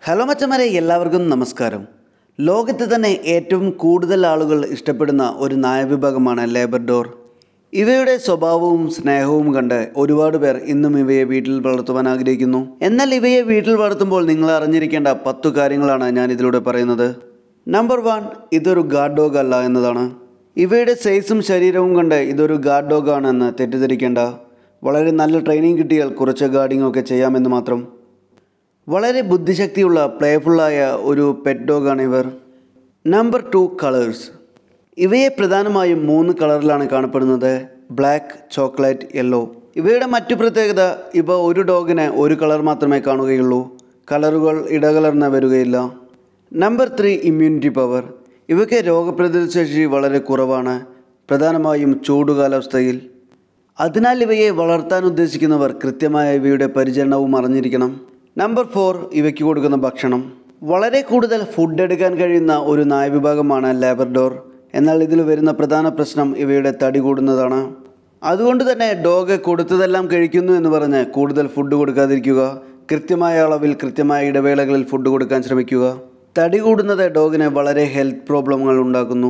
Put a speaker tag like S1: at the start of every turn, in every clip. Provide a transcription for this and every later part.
S1: hello മച്ചന്മാരെ എല്ലാവർക്കും നമസ്കാരം ലോകത്ത് തന്നെ ഏറ്റവും കൂടുതൽ ആളുകൾ ഇഷ്ടപ്പെടുന്ന ഒരു നായവിഭാഗമാണ് ലേബർഡോർ ഇവയുടെ സ്വഭാവവും സ്നേഹവും കണ്ട് ഒരുപാട് പേർ ഇന്നും ഇവയെ വീട്ടിൽ വളർത്തുവാൻ ആഗ്രഹിക്കുന്നു എന്നാൽ ഇവയെ വീട്ടിൽ വളർത്തുമ്പോൾ നിങ്ങൾ അറിഞ്ഞിരിക്കേണ്ട പത്തു കാര്യങ്ങളാണ് ഞാൻ ഇതിലൂടെ പറയുന്നത് നമ്പർ വൺ ഇതൊരു ഗാർഡ് ഡോഗ് അല്ല എന്നതാണ് ഇവയുടെ സൈസും ശരീരവും കണ്ട് ഇതൊരു ഗാർഡ് ഡോഗ് ആണെന്ന് തെറ്റിദ്ധരിക്കേണ്ട വളരെ നല്ല ട്രെയിനിങ് കിട്ടിയാൽ കുറച്ച് ഗാർഡിംഗ് ഒക്കെ ചെയ്യാമെന്ന് മാത്രം വളരെ ബുദ്ധിശക്തിയുള്ള പ്ലേഫുള്ളായ ഒരു പെറ്റ് ഡോഗാണ് ഇവർ നമ്പർ ടു കളേഴ്സ് ഇവയെ പ്രധാനമായും മൂന്ന് കളറിലാണ് കാണപ്പെടുന്നത് ബ്ലാക്ക് ചോക്ലേറ്റ് യെല്ലോ ഇവയുടെ മറ്റു പ്രത്യേകത ഇവ ഒരു ഡോഗിന് ഒരു കളർ മാത്രമേ കാണുകയുള്ളൂ കളറുകൾ ഇടകലർന്ന് വരികയില്ല നമ്പർ ത്രീ ഇമ്മ്യൂണിറ്റി പവർ ഇവയ്ക്ക് രോഗപ്രതിരോധ ശേഷി വളരെ കുറവാണ് പ്രധാനമായും ചൂട് കാലാവസ്ഥയിൽ അതിനാൽ ഇവയെ വളർത്താൻ ഉദ്ദേശിക്കുന്നവർ കൃത്യമായ ഇവയുടെ പരിചരണവും അറിഞ്ഞിരിക്കണം നമ്പർ ഫോർ ഇവയ്ക്ക് കൊടുക്കുന്ന ഭക്ഷണം വളരെ കൂടുതൽ ഫുഡ് എടുക്കാൻ കഴിയുന്ന ഒരു നായവിഭാഗമാണ് ലാബർഡോർ എന്നാൽ ഇതിൽ വരുന്ന പ്രധാന പ്രശ്നം ഇവയുടെ തടി കൂടുന്നതാണ് അതുകൊണ്ട് തന്നെ ഡോഗ് കൊടുത്തതെല്ലാം കഴിക്കുന്നു എന്ന് പറഞ്ഞ് കൂടുതൽ ഫുഡ് കൊടുക്കാതിരിക്കുക കൃത്യമായ അളവിൽ കൃത്യമായ ഇടവേളകളിൽ ഫുഡ് കൊടുക്കാൻ ശ്രമിക്കുക തടി കൂടുന്നത് ഡോഗിന് വളരെ ഹെൽത്ത് പ്രോബ്ലങ്ങൾ ഉണ്ടാക്കുന്നു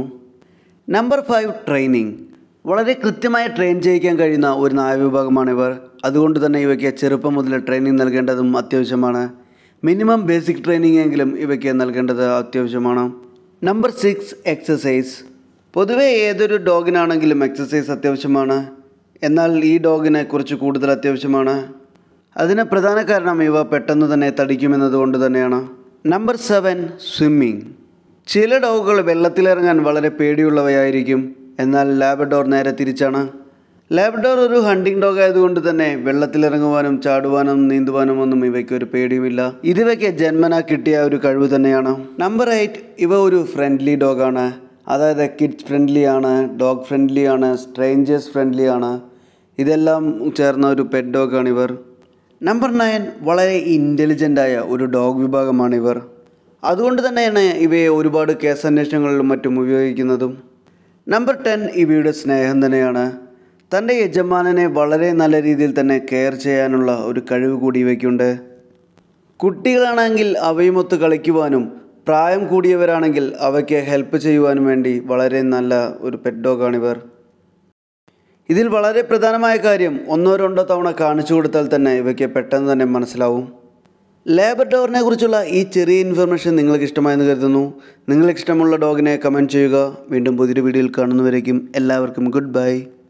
S1: നമ്പർ ഫൈവ് ട്രെയിനിങ് വളരെ കൃത്യമായി ട്രെയിൻ ചെയ്യിക്കാൻ കഴിയുന്ന ഒരു നായവിഭാഗമാണ് ഇവർ അതുകൊണ്ട് തന്നെ ഇവയ്ക്ക് ചെറുപ്പം മുതൽ ട്രെയിനിങ് നൽകേണ്ടതും അത്യാവശ്യമാണ് മിനിമം ബേസിക് ട്രെയിനിങ് എങ്കിലും ഇവയ്ക്ക് നൽകേണ്ടത് അത്യാവശ്യമാണ് നമ്പർ സിക്സ് എക്സസൈസ് പൊതുവേ ഏതൊരു ഡോഗിനാണെങ്കിലും എക്സസൈസ് അത്യാവശ്യമാണ് എന്നാൽ ഈ ഡോഗിനെ കുറച്ച് കൂടുതൽ അത്യാവശ്യമാണ് അതിന് പ്രധാന കാരണം ഇവ പെട്ടെന്ന് തന്നെ തടിക്കുമെന്നത് കൊണ്ട് തന്നെയാണ് നമ്പർ സെവൻ സ്വിമ്മിങ് ചില ഡോഗുകൾ വെള്ളത്തിലിറങ്ങാൻ വളരെ പേടിയുള്ളവയായിരിക്കും എന്നാൽ ലാബഡോർ നേരെ തിരിച്ചാണ് ലാബഡോർ ഒരു ഹണ്ടിങ് ഡോഗ് ആയതുകൊണ്ട് തന്നെ വെള്ളത്തിലിറങ്ങുവാനും ചാടുവാനും നീന്തുവാനും ഒന്നും ഇവയ്ക്ക് ഒരു പേടിയുമില്ല ഇതിവയ്ക്ക് ജന്മന കിട്ടിയ ഒരു കഴിവ് തന്നെയാണ് നമ്പർ എയ്റ്റ് ഇവ ഒരു ഫ്രണ്ട്ലി ഡോഗാണ് അതായത് കിഡ്സ് ഫ്രണ്ട്ലി ആണ് ഡോഗ് ഫ്രണ്ട്ലി ആണ് സ്ട്രേഞ്ചേഴ്സ് ഫ്രണ്ട്ലി ആണ് ഇതെല്ലാം ചേർന്ന ഒരു പെറ്റ് ഡോഗാണ് ഇവർ നമ്പർ നയൻ വളരെ ഇൻ്റലിജൻ്റായ ഒരു ഡോഗ് വിഭാഗമാണ് ഇവർ അതുകൊണ്ട് തന്നെയാണ് ഇവയെ ഒരുപാട് കേസ് അന്വേഷണങ്ങളിലും മറ്റും ഉപയോഗിക്കുന്നതും നമ്പർ ടെൻ ഇവയുടെ സ്നേഹം തന്നെയാണ് തൻ്റെ യജമാനനെ വളരെ നല്ല രീതിയിൽ തന്നെ കെയർ ചെയ്യാനുള്ള ഒരു കഴിവ് കൂടി ഇവയ്ക്കുണ്ട് കുട്ടികളാണെങ്കിൽ അവയുമൊത്ത് കളിക്കുവാനും പ്രായം കൂടിയവരാണെങ്കിൽ അവയ്ക്ക് ഹെൽപ്പ് ചെയ്യുവാനും വേണ്ടി വളരെ നല്ല ഒരു പെറ്റ് ഡോഗാണിവർ ഇതിൽ വളരെ പ്രധാനമായ കാര്യം ഒന്നോ രണ്ടോ തവണ കാണിച്ചു കൊടുത്താൽ തന്നെ ഇവയ്ക്ക് പെട്ടെന്ന് തന്നെ മനസ്സിലാവും ലേബർ ഡോറിനെ കുറിച്ചുള്ള ഈ ചെറിയ ഇൻഫർമേഷൻ നിങ്ങൾക്ക് ഇഷ്ടമായെന്ന് കരുതുന്നു നിങ്ങൾക്ക് ഇഷ്ടമുള്ള ഡോഗിനെ കമൻറ്റ് ചെയ്യുക വീണ്ടും പുതിയൊരു വീഡിയോയിൽ കാണുന്നവരേക്കും എല്ലാവർക്കും ഗുഡ് ബൈ